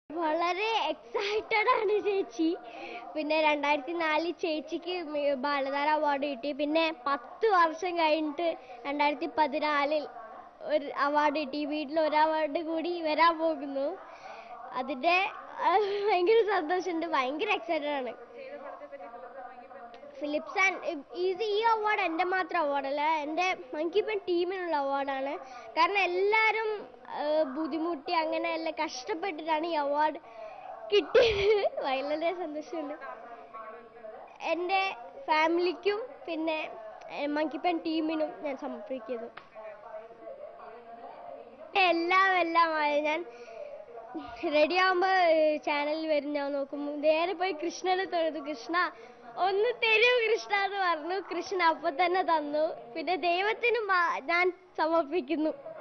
വളരെ എക്സൈറ്റഡ് ആണ് ചേച്ചി പിന്നെ രണ്ടായിരത്തി നാലിൽ ചേച്ചിക്ക് മി- ബാലതാര അവാർഡ് കിട്ടി പിന്നെ പത്ത് വർഷം കഴിഞ്ഞിട്ട് രണ്ടായിരത്തി പതിനാലിൽ ഒരു അവാർഡ് കിട്ടി വീട്ടിൽ ഒരു അവാർഡ് കൂടി വരാൻ പോകുന്നു അതിന്റെ ആ, ഭയങ്കര സന്തോഷമുണ്ട് ഭയങ്കര എക്സൈറ്റഡ് ആണ് ഫിലിപ്സ് ആൻഡ് ഇത് ഈ അവാർഡ് എൻ്റെ മാത്രം അവാർഡല്ല എൻ്റെ മങ്കിപ്പൻ ടീമിനുള്ള അവാർഡാണ് കാരണം എല്ലാവരും ആ, ബുദ്ധിമുട്ടി അങ്ങനെ എല്ലാം കഷ്ടപ്പെട്ടിട്ടാണ് ഈ അവാർഡ് കിട്ടിയത് വളരെ സന്തോഷമുണ്ട് എൻ്റെ ഫാമിലിക്കും പിന്നെ മങ്കിപ്പൻ ടീമിനും ഞാൻ സമർപ്പിക്കുന്നു എല്ലാം എല്ലാം ആയി. ഞാൻ റെഡി ആവുമ്പോ ചാനലിൽ വരും ഞാൻ നോക്കുമ്പോൾ നേരെ പോയി കൃഷ്ണനെ തൊഴുതു കൃഷ്ണ ഒന്ന് തരൂ കൃഷ്ണ എന്ന് പറഞ്ഞു കൃഷ്ണ അപ്പൊ തന്നെ തന്നു പിന്നെ ദൈവത്തിനും ആ- ഞാൻ സമർപ്പിക്കുന്നു